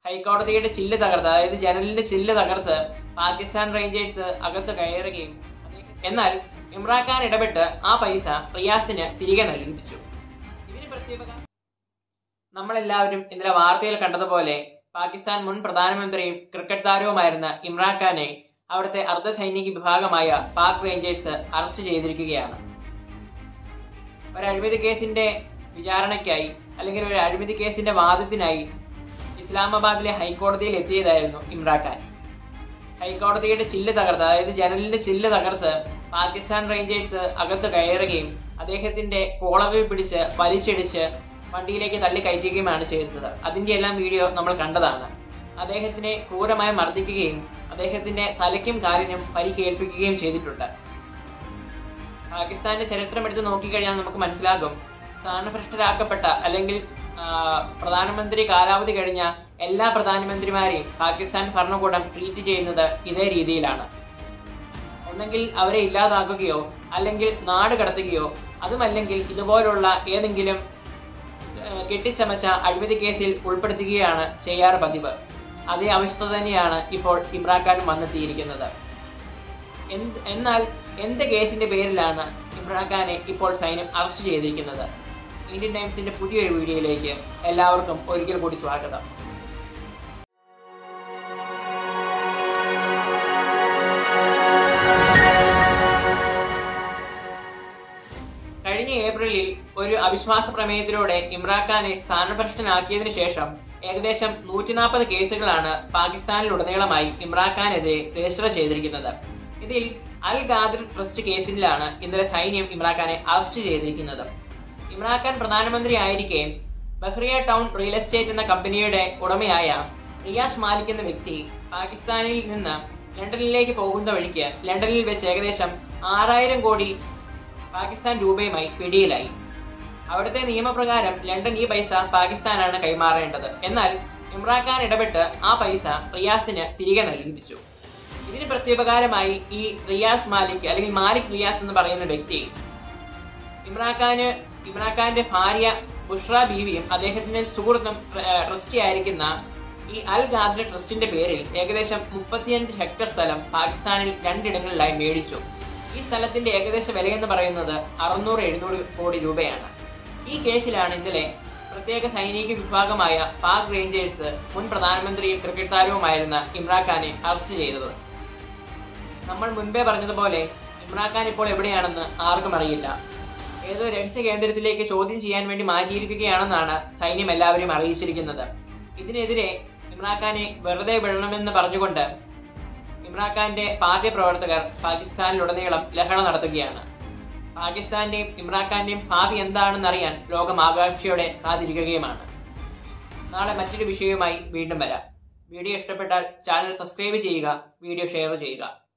ഹൈക്കോടതിയുടെ ചില്ല് തകർത്ത് അതായത് ജനലിന്റെ ചില്ല് തകർത്ത് പാകിസ്ഥാൻ റേഞ്ചേഴ്സ് അകത്ത് കയറുകയും എന്നാൽ ഇമ്രാൻഖാൻ ഇടപെട്ട് ആ പൈസ റിയാസിന് തിരികെ നൽകിപ്പിച്ചു ഇതിന് പ്രത്യേക നമ്മളെല്ലാവരും ഇന്നലെ വാർത്തയിൽ കണ്ടതുപോലെ പാകിസ്ഥാൻ മുൻ പ്രധാനമന്ത്രിയും ക്രിക്കറ്റ് താരവുമായിരുന്ന ഇമ്രാൻഖാനെ അവിടുത്തെ അർദ്ധസൈനിക വിഭാഗമായ പാക് റേഞ്ചേഴ്സ് അറസ്റ്റ് ചെയ്തിരിക്കുകയാണ് ഒരു അഴിമതി കേസിന്റെ വിചാരണയ്ക്കായി അല്ലെങ്കിൽ ഒരു അഴിമതി കേസിന്റെ വാദത്തിനായി ഇസ്ലാമാബാദിലെ ഹൈക്കോടതിയിൽ എത്തിയതായിരുന്നു ഇമ്രാൻഖാൻ ഹൈക്കോടതിയുടെ ചില്ല് തകർത്ത് അതായത് ജനലിന്റെ ചില്ല് തകർത്ത് പാകിസ്ഥാൻ റേഞ്ചേഴ്സ് അകത്ത് കയറുകയും അദ്ദേഹത്തിന്റെ കോളവിൽ പിടിച്ച് വലിച്ചിടിച്ച് വണ്ടിയിലേക്ക് തള്ളി കയറ്റുകയുമാണ് ചെയ്തത് അതിന്റെ എല്ലാം വീഡിയോ നമ്മൾ കണ്ടതാണ് അദ്ദേഹത്തിനെ ക്രൂരമായി മർദ്ദിക്കുകയും അദ്ദേഹത്തിന്റെ തലയ്ക്കും കാലിനും പരിക്കേൽപ്പിക്കുകയും ചെയ്തിട്ടുണ്ട് പാകിസ്ഥാന്റെ ചരിത്രം എടുത്ത് നോക്കിക്കഴിഞ്ഞാൽ നമുക്ക് മനസ്സിലാകും സ്ഥാനഭ്രഷ്ടരാക്കപ്പെട്ട അല്ലെങ്കിൽ ആ, പ്രധാനമന്ത്രി കാലാവധി കഴിഞ്ഞ എല്ലാ പ്രധാനമന്ത്രിമാരെയും പാകിസ്ഥാൻ ഭരണകൂടം ട്രീറ്റ് ചെയ്യുന്നത് ഇതേ രീതിയിലാണ് ഒന്നെങ്കിൽ അവരെ ഇല്ലാതാക്കുകയോ അല്ലെങ്കിൽ നാട് കടത്തുകയോ അതുമല്ലെങ്കിൽ ഇതുപോലുള്ള ഏതെങ്കിലും ഏഹ്, കെട്ടിച്ചമച്ച അഴിമതി കേസിൽ ഉൾപ്പെടുത്തുകയാണ് ചെയ്യാറ് പതിവ് അതേ അവസ്ഥ തന്നെയാണ് ഇപ്പോൾ ഇമ്രാൻഖാനും വന്നെത്തിയിരിക്കുന്നത് എന്ത് എന്നാൽ എന്ത് കേസിന്റെ പേരിലാണ് ഇമ്രാൻഖാനെ ഇപ്പോൾ സൈന്യം അറസ്റ്റ് ചെയ്തിരിക്കുന്നത് ഇന്ത്യൻ ടൈംസിന്റെ പുതിയൊരു വീഡിയോയിലേക്ക് എല്ലാവർക്കും ഒരിക്കൽ കൂടി സ്വാഗതം കഴിഞ്ഞ ഏപ്രിലിൽ ഒരു അവിശ്വാസ പ്രമേയത്തിലൂടെ ഇമ്രാൻഖാനെ സ്ഥാനഭ്രഷ്ടനാക്കിയതിനു ശേഷം ഏകദേശം നൂറ്റി നാൽപ്പത് കേസുകളാണ് പാകിസ്ഥാനിലുടനീളമായി ഇമ്രാൻഖാനെതിരെ രജിസ്റ്റർ ചെയ്തിരിക്കുന്നത് ഇതിൽ അൽ ഖാദിർ ട്രസ്റ്റ് കേസിലാണ് ഇന്നലെ സൈന്യം ഇമ്രാൻഖാനെ അറസ്റ്റ് ചെയ്തിരിക്കുന്നത് ഇമ്രാൻഖാൻ പ്രധാനമന്ത്രി ആയിരിക്കെ ബഹ്റിയ ടൗൺ റിയൽ എസ്റ്റേറ്റ് എന്ന കമ്പനിയുടെ ഉടമയായ റിയാസ് മാലിക് എന്ന വ്യക്തി പാകിസ്ഥാനിൽ നിന്ന് ലണ്ടനിലേക്ക് പോകുന്ന വഴിക്ക് ലണ്ടനിൽ വെച്ച് ഏകദേശം ആറായിരം കോടി പാകിസ്ഥാൻ രൂപയുമായി പിടിയിലായി അവിടുത്തെ നിയമപ്രകാരം ലണ്ടൻ ഈ പൈസ പാകിസ്ഥാനാണ് കൈമാറേണ്ടത് എന്നാൽ ഇമ്രാൻഖാൻ ഇടപെട്ട് ആ പൈസ റിയാസിന് തിരികെ നൽകിപ്പിച്ചു ഇതിന് പ്രത്യുപകാരമായി ഈ റിയാസ് മാലിക് അല്ലെങ്കിൽ മാലിക് റിയാസ് എന്ന് പറയുന്ന വ്യക്തി ഇമ്രാൻഖാന് ഇമ്രാൻഖാന്റെ ഭാര്യ ബുഷ്ര ബീവിയും അദ്ദേഹത്തിന്റെ സുഹൃത്തും ഏഹ്, ട്രസ്റ്റി ആയിരിക്കുന്ന ഈ അൽ ഖാദ്ര ട്രസ്റ്റിന്റെ പേരിൽ ഏകദേശം മുപ്പത്തിയഞ്ച് ഹെക്ടർ സ്ഥലം പാകിസ്ഥാനിൽ രണ്ടിടങ്ങളിലായി മേടിച്ചു ഈ സ്ഥലത്തിന്റെ ഏകദേശ വിലയെന്ന് പറയുന്നത് അറുന്നൂറ് എഴുന്നൂറ് കോടി രൂപയാണ് ഈ കേസിലാണ് ഇന്നലെ പ്രത്യേക സൈനിക വിഭാഗമായ പാക് റേഞ്ചേഴ്സ് മുൻ പ്രധാനമന്ത്രിയും ക്രിക്കറ്റ് താരവുമായിരുന്ന ഇമ്രാൻഖാനെ അറസ്റ്റ് ചെയ്തത് നമ്മൾ മുൻപേ പറഞ്ഞതുപോലെ ഇമ്രാൻഖാൻ ഇപ്പോൾ എവിടെയാണെന്ന് ആർക്കും അറിയില്ല ഏതോ രഹസ്യ കേന്ദ്രത്തിലേക്ക് ചോദ്യം ചെയ്യാൻ വേണ്ടി മാറ്റിയിരിക്കുകയാണെന്നാണ് സൈന്യം എല്ലാവരെയും അറിയിച്ചിരിക്കുന്നത് ഇതിനെതിരെ ഇമ്രാൻഖാനെ വെറുതെ വിടണമെന്ന് പറഞ്ഞുകൊണ്ട് ഇമ്രാൻഖാന്റെ പാർട്ടി പ്രവർത്തകർ പാകിസ്ഥാനിലുടനീളം ലഹള നടത്തുകയാണ് പാകിസ്ഥാന്റെയും ഇമ്രാൻഖാന്റെയും ഭാവി എന്താണെന്ന് അറിയാൻ ലോകം ആകാംക്ഷയോടെ കാത്തിരിക്കുകയുമാണ് നാളെ മറ്റൊരു വിഷയവുമായി വീണ്ടും വരാം വീഡിയോ ഇഷ്ടപ്പെട്ടാൽ ചാനൽ സബ്സ്ക്രൈബ് ചെയ്യുക വീഡിയോ ഷെയർ ചെയ്യുക